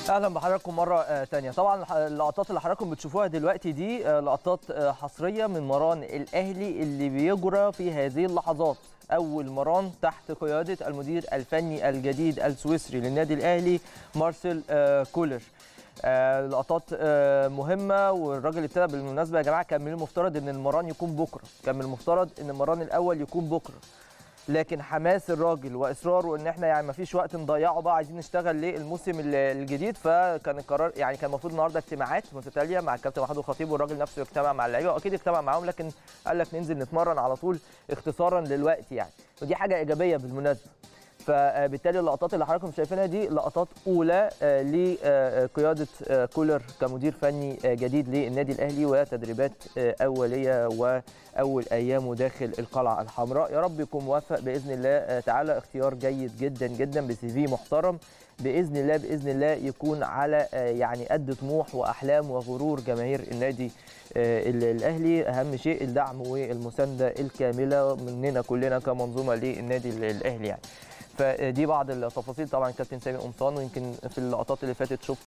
اهلا بحضراتكم مره آه، تانية طبعا الح- اللقطات اللي حضراتكم بتشوفوها دلوقتي دي آه، لقطات آه، حصريه من مران الاهلي اللي بيجرى في هذه اللحظات اول مران تحت قياده المدير الفني الجديد السويسري للنادي الاهلي مارسيل آه، كولر آه، لقطات آه، مهمه والراجل ابتدى بالمناسبه يا جماعه كان من المفترض ان المران يكون بكره كان من المفترض ان المران الاول يكون بكره لكن حماس الراجل واصراره ان احنا يعني ما فيش وقت نضيعه بقى عايزين نشتغل للموسم ال- الجديد فكان القرار يعني كان المفروض النهارده اجتماعات متتاليه مع الكابتن محمود الخطيب والراجل نفسه يجتمع مع اللعيبه واكيد اجتمع معاهم لكن قال لك ننزل نتمرن على طول اختصارا للوقت يعني ودي حاجه ايجابيه بالمناسبه فبالتالي اللقطات اللي حضراتكم شايفينها دي لقطات اولى آه، لقياده آه، كولر كمدير فني آه، جديد للنادي الاهلي وتدريبات آه، اوليه واول ايامه داخل القلعه الحمراء يا رب يكون موفق باذن الله آه، تعالى اختيار جيد جدا جدا بسي في محترم باذن الله باذن الله يكون على آه، يعني قد طموح واحلام وغرور جماهير النادي آه، ال- الاهلي اهم شيء الدعم والمسانده الكامله مننا كلنا كمنظومه للنادي ال- الاهلي يعني فدي بعض التفاصيل طبعا كابتن سامي قمصان ويمكن في اللقطات اللي فاتت شفت